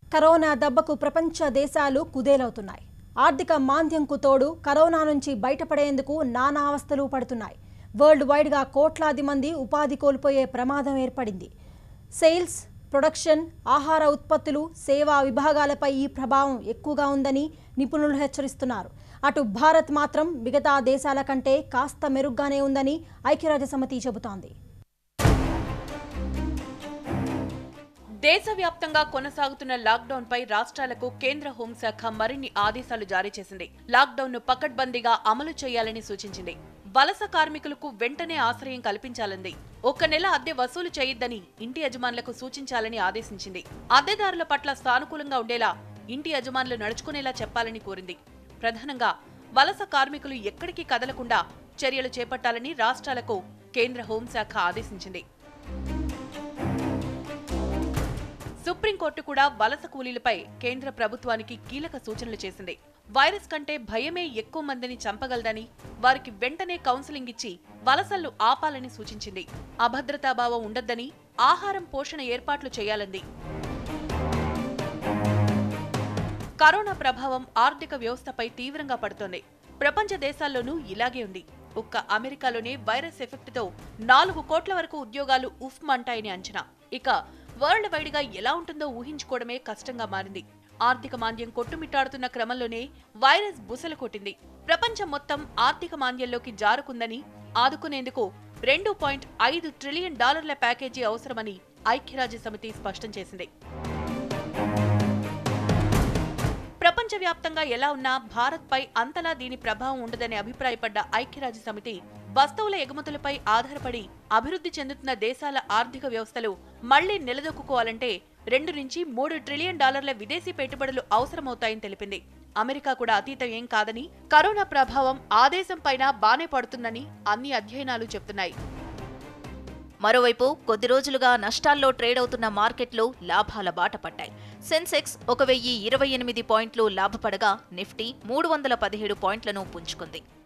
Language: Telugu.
కరోనా దెబ్బకు ప్రపంచ దేశాలు కుదేలవుతున్నాయి ఆర్థిక మాంద్యంకు తోడు కరోనా నుంచి బయటపడేందుకు నానా అవస్థలు పడుతున్నాయి వరల్డ్ వైడ్గా కోట్లాది మంది ఉపాధి కోల్పోయే ప్రమాదం ఏర్పడింది సేల్స్ ప్రొడక్షన్ ఆహార ఉత్పత్తులు సేవా విభాగాలపై ఈ ప్రభావం ఎక్కువగా ఉందని నిపుణులు హెచ్చరిస్తున్నారు అటు భారత్ మాత్రం మిగతా దేశాల కంటే కాస్త మెరుగ్గానే ఉందని ఐక్యరాజ్య సమితి చెబుతోంది దేశవ్యాప్తంగా కొనసాగుతున్న లాక్డౌన్ పై రాష్ట్రాలకు కేంద్ర హోంశాఖ మరిన్ని ఆదేశాలు జారీ చేసింది లాక్డౌన్ ను పకడ్బందీగా అమలు చేయాలని సూచించింది వలస కార్మికులకు వెంటనే ఆశ్రయం కల్పించాలంది ఒక్క నెల అద్దె వసూలు చేయొద్దని ఇంటి యజమానులకు సూచించాలని ఆదేశించింది అద్దెదారుల పట్ల సానుకూలంగా ఉండేలా ఇంటి యజమానులు నడుచుకునేలా చెప్పాలని కోరింది ప్రధానంగా వలస కార్మికులు ఎక్కడికి కదలకుండా చర్యలు చేపట్టాలని రాష్ట్రాలకు కేంద్ర హోంశాఖ ఆదేశించింది సుప్రీంకోర్టు కూడా వలస కూలీలపై కేంద్ర ప్రభుత్వానికి కీలక సూచనలు చేసింది వైరస్ కంటే భయమే ఎక్కువ మందిని చంపగలదని వారికి వెంటనే కౌన్సిలింగ్ ఇచ్చి వలసలను ఆపాలని సూచించింది అభద్రతాభావం ఉండొద్దని ఆహారం పోషణ ఏర్పాట్లు చేయాలంది కరోనా ప్రభావం ఆర్థిక వ్యవస్థపై తీవ్రంగా పడుతోంది ప్రపంచ దేశాల్లోనూ ఇలాగే ఉంది ఒక్క అమెరికాలోనే వైరస్ ఎఫెక్ట్తో నాలుగు కోట్ల వరకు ఉద్యోగాలు ఉఫ్మంటాయని అంచనా ఇక వరల్డ్ వైడ్ గా ఎలా ఉంటుందో ఊహించుకోవడమే కష్టంగా మారింది ఆర్థిక మాంద్యం కొట్టుమిట్టాడుతున్న క్రమంలోనే వైరస్ బుసలు కొట్టింది ప్రపంచం మొత్తం ఆర్థిక మాంద్యంలోకి జారుకుందని ఆదుకునేందుకు రెండు పాయింట్ ఐదు ట్రిలియన్ డాలర్ల ప్యాకేజీ అవసరమని ఐక్యరాజ్య సమితి స్పష్టం చేసింది ప్రపంచవ్యాప్తంగా ఎలా ఉన్నా భారత్పై అంతలా దీని ప్రభావం ఉండదని అభిప్రాయపడ్డ ఐక్యరాజ్య సమితి వస్తువుల ఎగుమతులపై ఆధారపడి అభివృద్ధి చెందుతున్న దేశాల ఆర్థిక వ్యవస్థలు మళ్లీ నిలదొక్కుకోవాలంటే రెండు నుంచి మూడు ట్రిలియన్ డాలర్ల విదేశీ పెట్టుబడులు అవసరమవుతాయని తెలిపింది అమెరికా కూడా అతీతం ఏం కాదని కరోనా ప్రభావం ఆ దేశంపైన బానే పడుతుందని అన్ని అధ్యయనాలు చెప్తున్నాయి మరోవైపు కొద్ది రోజులుగా నష్టాల్లో ట్రేడ్ అవుతున్న మార్కెట్లు లాభాల బాట పట్టాయి సెన్సెక్స్ ఒక వెయ్యి ఇరవై ఎనిమిది పాయింట్లు లాభపడగా నిఫ్టీ మూడు వందల పదిహేడు పాయింట్లను పుంజుకుంది